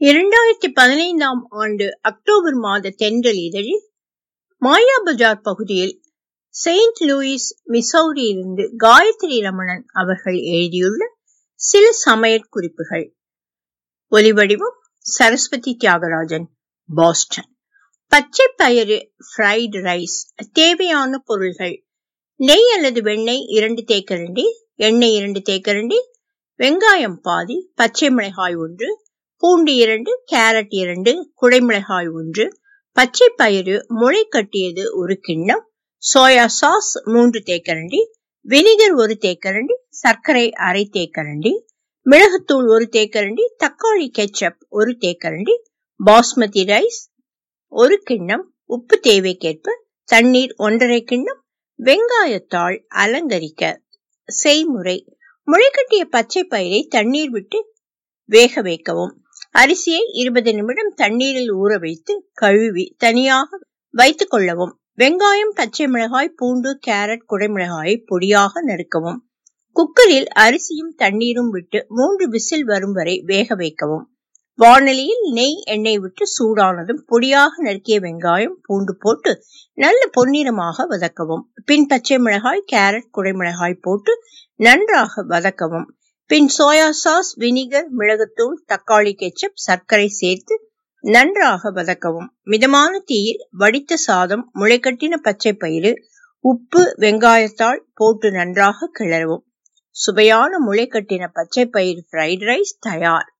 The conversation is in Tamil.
இரண்டாயிரத்தி பதினைந்தாம் ஆண்டு அக்டோபர் மாத தென்றல் இதழில் மாயா பஜார் பகுதியில் செயின்ட் லூயிஸ் மிசௌரியிலிருந்து காயத்ரி ரமணன் அவர்கள் எழுதியுள்ள சில சமையல் குறிப்புகள் ஒலிவடிவம் சரஸ்வதி தியாகராஜன் பாஸ்டன் பச்சை பயிறு ஃப்ரைடு ரைஸ் தேவையான பொருள்கள் நெய் அல்லது வெண்ணெய் இரண்டு தேக்கரண்டி எண்ணெய் இரண்டு தேக்கரண்டி வெங்காயம் பாதி பச்சை மிளகாய் ஒன்று பூண்டு இரண்டு கேரட் இரண்டு குடைமிளகாய் ஒன்று பச்சை பயிறு முளை கட்டியது ஒரு கிண்ணம் சோயா சாஸ் மூன்று தேக்கரண்டி வினிகர் ஒரு தேக்கரண்டி சர்க்கரை அரை தேக்கரண்டி மிளகுத்தூள் ஒரு தேக்கரண்டி தக்காளி கெச்சப் ஒரு தேக்கரண்டி பாஸ்மதி ரைஸ் ஒரு கிண்ணம் உப்பு தேவைக்கேற்ப தண்ணீர் ஒன்றரை கிண்ணம் வெங்காயத்தாள் அலங்கரிக்க செய்முறை முளைக்கட்டிய பச்சை பயிரை தண்ணீர் விட்டு வேக வைக்கவும் அரிசியை இருபது நிமிடம் தண்ணீரில் ஊற வைத்து கழுவி தனியாக வைத்துக் கொள்ளவும் வெங்காயம் பச்சை மிளகாய் பூண்டு கேரட் குடைமிளகாயை பொடியாக நறுக்கவும் குக்கரில் அரிசியும் தண்ணீரும் விட்டு மூன்று விசில் வரும் வரை வேக வைக்கவும் வானலியில் நெய் எண்ணெய் விட்டு சூடானதும் பொடியாக நறுக்கிய வெங்காயம் பூண்டு போட்டு நல்ல பொன்னிறமாக வதக்கவும் பின் பச்சை மிளகாய் கேரட் குடைமிளகாய் போட்டு நன்றாக வதக்கவும் பின் சோயா சாஸ் வினிகர் மிளகுத்தூள் தக்காளி கெச்சப் சர்க்கரை சேர்த்து நன்றாக வதக்கவும் மிதமான தீயில் வடித்த சாதம் முளைக்கட்டின பச்சை பயிறு உப்பு வெங்காயத்தாள் போட்டு நன்றாக கிளறவும் சுவையான முளைக்கட்டின பச்சை பயிறு ஃப்ரைட் ரைஸ் தயார்